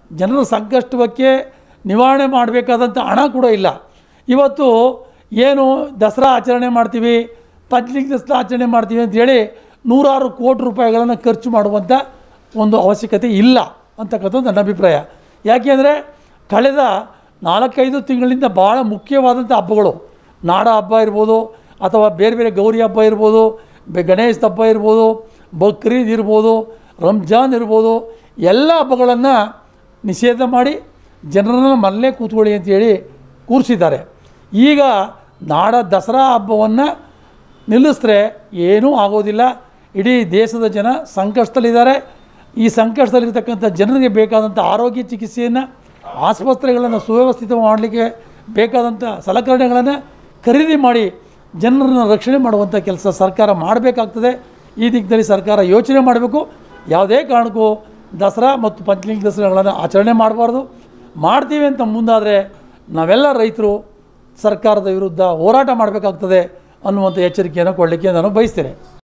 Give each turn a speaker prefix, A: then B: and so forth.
A: ಜನರ ಸಂಕಷ್ಟಕ್ಕೆ ನಿವಾರಣೆ ಮಾಡಬೇಕಾದಂಥ ಹಣ ಕೂಡ ಇಲ್ಲ ಇವತ್ತು ಏನು ದಸರಾ ಆಚರಣೆ ಮಾಡ್ತೀವಿ ಪಂಚಲಿಂಗ ದಸರಾ ಆಚರಣೆ ಮಾಡ್ತೀವಿ ಅಂತೇಳಿ ನೂರಾರು ಕೋಟಿ ರೂಪಾಯಿಗಳನ್ನು ಖರ್ಚು ಮಾಡುವಂಥ ಒಂದು ಅವಶ್ಯಕತೆ ಇಲ್ಲ ಅಂತಕ್ಕಂಥದ್ದು ನನ್ನ ಅಭಿಪ್ರಾಯ ಯಾಕೆಂದರೆ ಕಳೆದ ನಾಲ್ಕೈದು ತಿಂಗಳಿಂದ ಭಾಳ ಮುಖ್ಯವಾದಂಥ ಹಬ್ಬಗಳು ನಾಡ ಹಬ್ಬ ಇರ್ಬೋದು ಅಥವಾ ಬೇರೆ ಬೇರೆ ಗೌರಿ ಹಬ್ಬ ಇರ್ಬೋದು ಬೆ ಗಣೇಶ ಹಬ್ಬ ಇರ್ಬೋದು ಬಕ್ರೀದ್ ಇರ್ಬೋದು ರಂಜಾನ್ ಇರ್ಬೋದು ಎಲ್ಲ ಹಬ್ಬಗಳನ್ನು ನಿಷೇಧ ಮಾಡಿ ಜನರನ್ನು ಮನೇಲೇ ಕೂತ್ಕೊಳ್ಳಿ ಅಂತೇಳಿ ಕೂರಿಸಿದ್ದಾರೆ ಈಗ ನಾಡ ದಸರಾ ಹಬ್ಬವನ್ನು ನಿಲ್ಲಿಸಿದ್ರೆ ಏನೂ ಆಗೋದಿಲ್ಲ ಇಡೀ ದೇಶದ ಜನ ಸಂಕಷ್ಟದಲ್ಲಿದ್ದಾರೆ ಈ ಸಂಕಷ್ಟದಲ್ಲಿರ್ತಕ್ಕಂಥ ಜನರಿಗೆ ಬೇಕಾದಂಥ ಆರೋಗ್ಯ ಚಿಕಿತ್ಸೆಯನ್ನು ಆಸ್ಪತ್ರೆಗಳನ್ನು ಸುವ್ಯವಸ್ಥಿತ ಮಾಡಲಿಕ್ಕೆ ಬೇಕಾದಂಥ ಸಲಕರಣೆಗಳನ್ನು ಖರೀದಿ ಮಾಡಿ ಜನರನ್ನು ರಕ್ಷಣೆ ಮಾಡುವಂಥ ಕೆಲಸ ಸರ್ಕಾರ ಮಾಡಬೇಕಾಗ್ತದೆ ಈ ದಿಕ್ಕಿನಲ್ಲಿ ಸರ್ಕಾರ ಯೋಚನೆ ಮಾಡಬೇಕು ಯಾವುದೇ ಕಾರಣಕ್ಕೂ ದಸರಾ ಮತ್ತು ಪಂಚಲಿಂಗ ದಸರಾಗಳನ್ನು ಆಚರಣೆ ಮಾಡಬಾರ್ದು ಮಾಡ್ತೀವಿ ಅಂತ ಮುಂದಾದರೆ ನಾವೆಲ್ಲ ರೈತರು ಸರ್ಕಾರದ ವಿರುದ್ಧ ಹೋರಾಟ ಮಾಡಬೇಕಾಗ್ತದೆ ಅನ್ನುವಂಥ ಎಚ್ಚರಿಕೆಯನ್ನು ಕೊಡಲಿಕ್ಕೆ ನಾನು ಬಯಸ್ತೇನೆ